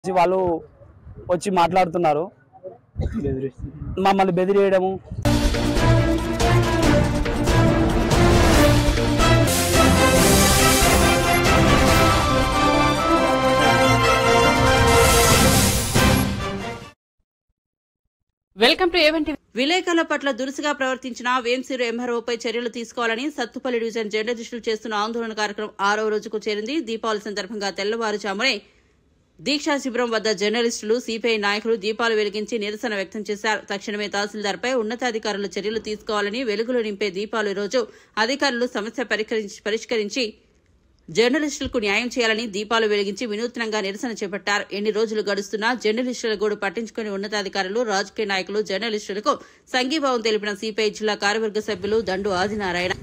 నుంచి వాళ్ళు వచ్చి మాట్లాడుతున్నారు మమ్మల్ని బెదిరియడము వెల్కమ్ టు ఏవెంటి విలేకరుల పట్ల దురుసుగా ప్రవర్తించిన వేంసీరు ఎంఆర్ఓపై చర్యలు తీసుకోవాలని సత్తుపల్లి డివిజన్ జర్నలిస్టులు చేస్తున్న ఆందోళన కార్యక్రమం ఆరో రోజుకు చేరింది దీపావళి సందర్భంగా తెల్లవారుజామునే దీక్షా శిబిరం వద్ద జర్నలిస్టులు సిపిఐ నాయకులు దీపాలు వెలిగించి నిరసన వ్యక్తం చేశారు తక్షణమే తహసీల్దార్పై ఉన్నతాధికారులు చర్యలు తీసుకోవాలని వెలుగులు నింపే దీపాలు ఈ రోజు అధికారులు సమస్య పరిష్కరించి- పరిష్కరించి జర్నలిస్టులకు న్యాయం చేయాలని దీపాలు వెలిగించి వినూత్నంగా నిరసన చేపట్టారు ఎన్ని రోజులు గడుస్తున్నా జర్నలిస్టుల గోడు పట్టించుకుని ఉన్నతాధికారులు రాజకీయ నాయకులు జర్నలిస్టులకు సంఘీభావం తెలిపిన సిపిఐ జిల్లా కార్యవర్గ సభ్యులు Dandu Adinarayana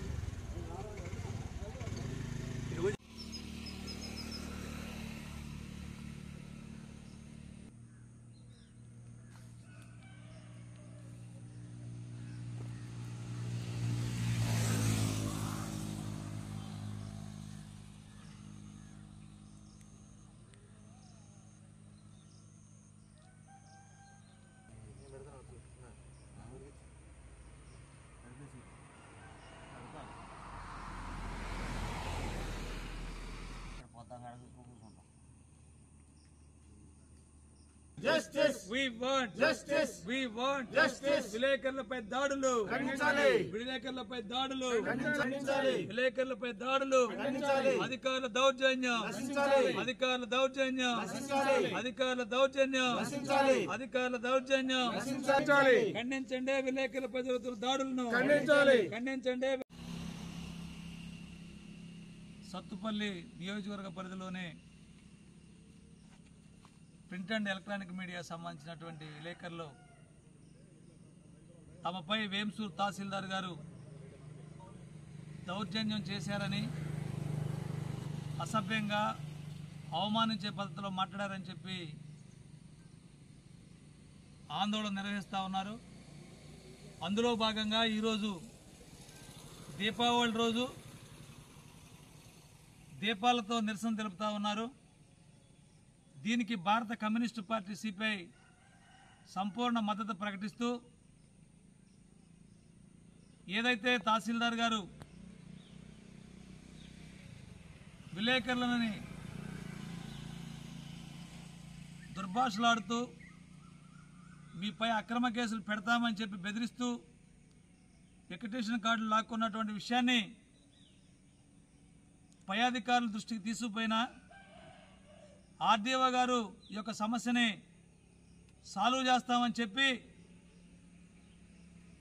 justice We want Justice. We want Justice. విలేకరులపై దాడులు ఖండించాలి. విలేకరులపై దాడులు ఖండించాలి విలేకరులపై దాడులు ఖండించాలి. అధికారుల దౌర్జన్యం నశించాలి. అధికారుల దౌర్జన్యం నశించాలి. అధికారుల దౌర్జన్యం నశించాలి. అధికారుల దౌర్జన్యం నశించాలి. ఖండించండి విలేకరులపై జరుగుతున్న దాడులను ఖండించాలి. ఖండించండి సత్తుపల్లి నియోజకవర్గ పరిధిలోనే ప్రింట్ అండ్ ఎలక్ట్రానిక్ మీడియా సంబంధించినటువంటి విలేకరులు తమపై వేంసూర్ తహసీల్దార్ గారు దౌర్జన్యం చేశారని అసభ్యంగా అవమానించే పద్ధతిలో మాట్లాడారని చెప్పి ఆందోళన నిర్వహిస్తూ ఉన్నారు అందులో భాగంగా ఈరోజు దీపావళి రోజు దీపాలతో నిరసన తెలుపుతా ఉన్నారు దీనికి భారత కమ్యూనిస్టు పార్టీ సిపిఐ సంపూర్ణ మద్దతు ప్రకటిస్తూ ఏదైతే తహసీల్దార్ గారు విలేకరులని దుర్భాషలాడుతూ మీపై అక్రమ కేసులు పెడతామని చెప్పి బెదిరిస్తూ వెకటేషన్ కార్డులు లాక్కున్నటువంటి విషయాన్ని పై అధికారుల దృష్టికి తీసుకుపోయినా ఆర్డీఓ గారు ఈ యొక్క సమస్యని సాల్వ్ చేస్తామని చెప్పి